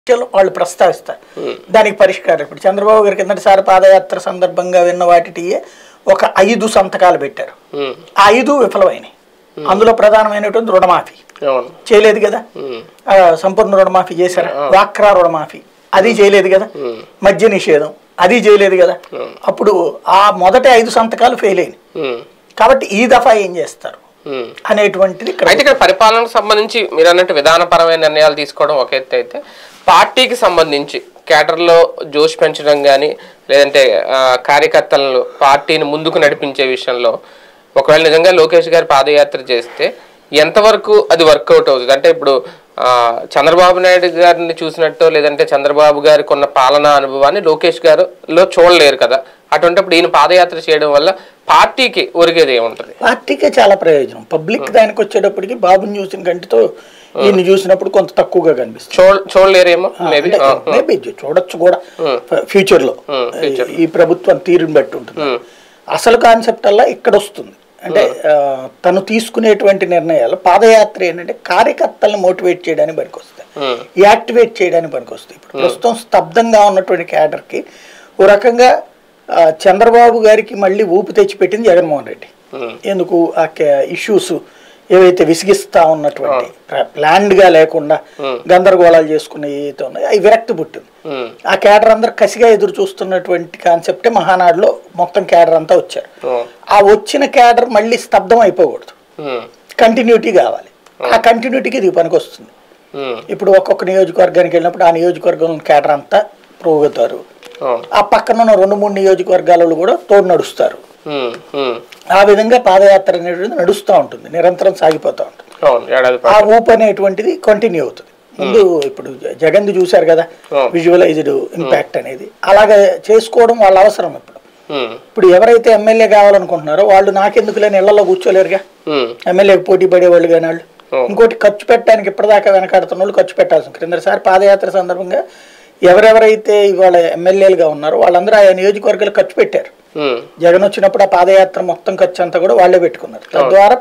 సమస్యలు వాళ్ళు ప్రస్తావిస్తారు దానికి పరిష్కారం ఇప్పుడు చంద్రబాబు గారి కిందటిసారి పాదయాత్ర సందర్భంగా విన్న వాటిటియే ఒక ఐదు సంతకాలు పెట్టారు ఉమ్, ఆ ఐదు విఫలమైనాయి అందులో ప్రధానమైనటువంటి రుణమాఫీ అవును చేయలేదు కదా ఉమ్, ఆ, సంపూర్ణ రుణమాఫీ చేశారా వాక్రా రుణమాఫీ అది చేయలేదు కదా మద్య నిషేధం అది చేయలేదు కదా అప్పుడు ఆ మొదటి ఐదు సంతకాలు ఫెయిల్ అయినాయి ఉమ్, కాబట్టి ఈ దఫా ఏం చేస్తారు ఉమ్. అనేటువంటిది ఇక్కడ అయితే ఇక్కడ పరిపాలనకు సంబంధించి మీరు అన్నట్టు విధానపరమైన నిర్ణయాలు తీసుకోవడం ఒక ఎత్తు అయితే పార్టీకి సంబంధించి కేటర్లో జోష్ పెంచడం కానీ లేదంటే ఆ, కార్యకర్తలను పార్టీని ముందుకు నడిపించే విషయంలో ఒకవేళ నిజంగా లోకేష్ గారి పాదయాత్ర చేస్తే ఎంతవరకు అది వర్కౌట్ అవుతుంది అంటే ఇప్పుడు ఆ, చంద్రబాబు నాయుడు గారిని చూసినట్టు లేదంటే చంద్రబాబు గారికి ఉన్న పాలనా అనుభవాన్ని లోకేష్ గారిలో చూడలేరు కదా అటువంటిప్పుడు ఈయన పాదయాత్ర చేయడం వల్ల పార్టీకి ఒరిగేది ఏముంటుంది పార్టీకే చాలా ప్రయోజనం పబ్లిక్ దానికి వచ్చేటప్పటికి బాబుని చూసిన కంటితో ఈయన్ని చూసినప్పుడు కొంత తక్కువగా కనిపిస్తుంది చూడ చూడలేరేమో మేబీ అంటే maybe చూడొచ్చు కూడా ఫ్యూచర్ లో ఈ ప్రభుత్వం తీరుని బట్టి ఉంటుంది అసలు కాన్సెప్ట్ అలా ఇక్కడ వస్తుంది అంటే ఆ, తను తీసుకునేటువంటి నిర్ణయాలు పాదయాత్ర ఏంటంటే కార్యకర్తలను మోటివేట్ చేయడానికి పనికొస్తాయి యాక్టివేట్ చేయడానికి పనికొస్తాయి ఇప్పుడు ప్రస్తుతం స్తబ్దంగా ఉన్నటువంటి క్యాడర్కి ఓ రకంగా ఆ, చంద్రబాబు గారికి మళ్ళీ ఊపు తెచ్చిపెట్టింది జగన్మోహన్ రెడ్డి ఎందుకు ఆ ఇష్యూస్ ఏవైతే విసిగిస్తా ఉన్నటువంటి ప్లాన్డ్ గా లేకుండా గందరగోళాలు చేసుకునే ఏవైతే ఉన్నాయో అవి విరక్తి పుట్టింది ఆ క్యాడర్ అందరు కసిగా ఎదురు చూస్తున్నటువంటి కాన్సెప్టే మహానాడులో మొత్తం క్యాడర్ అంతా వచ్చారు ఆ వచ్చిన క్యాడర్ మళ్ళీ స్తబ్దం అయిపోకూడదు కంటిన్యూటీ కావాలి ఆ కంటిన్యూటీకి ఇది పనికొస్తుంది ఇప్పుడు ఒక్కొక్క నియోజకవర్గానికి వెళ్ళినప్పుడు ఆ నియోజకవర్గం క్యాడర్ అంతా పోగొతారు ఆ పక్కన ఉన్న రెండు మూడు నియోజకవర్గాలలో కూడా తోడు నడుస్తారు ఆ విధంగా పాదయాత్ర అనేటువంటిది నడుస్తూ ఉంటుంది నిరంతరం సాగిపోతూ ఉంటుంది అవును ఏడాది ఆ ఊపు అనేటువంటిది కంటిన్యూ అవుతుంది ముందు ఇప్పుడు జగన్ చూశారు కదా అవును. విజువలైజ్డ్ ఇంపాక్ట్ అనేది అలాగే చేసుకోవడం వాళ్ళ అవసరం ఇప్పుడు ఉమ్, ఇప్పుడు ఎవరైతే ఎమ్మెల్యే కావాలనుకుంటున్నారో వాళ్ళు నాకెందుకు లేని ఇళ్లలో కూర్చోలేరుగా ఉమ్, ఎమ్మెల్యేకి పోటీ పడేవాళ్ళు కానీ వాళ్ళు అవును. ఇంకోటి ఖర్చు పెట్టడానికి ఇప్పటిదాకా వెనకాడుతున్న వాళ్ళు ఖర్చు పెట్టాల్సింది క్రిందసారి పాదయాత్ర సందర్భంగా ఎవరెవరైతే ఇవాళ ఎమ్మెల్యేలుగా ఉన్నారో వాళ్ళందరూ ఆయా నియోజకవర్గాలు ఖర్చు పెట్టారు ఉమ్. జగన్ వచ్చినప్పుడు ఆ పాదయాత్ర మొత్తం ఖర్చు అంతా కూడా వాళ్ళే పెట్టుకున్నారు తద్వారా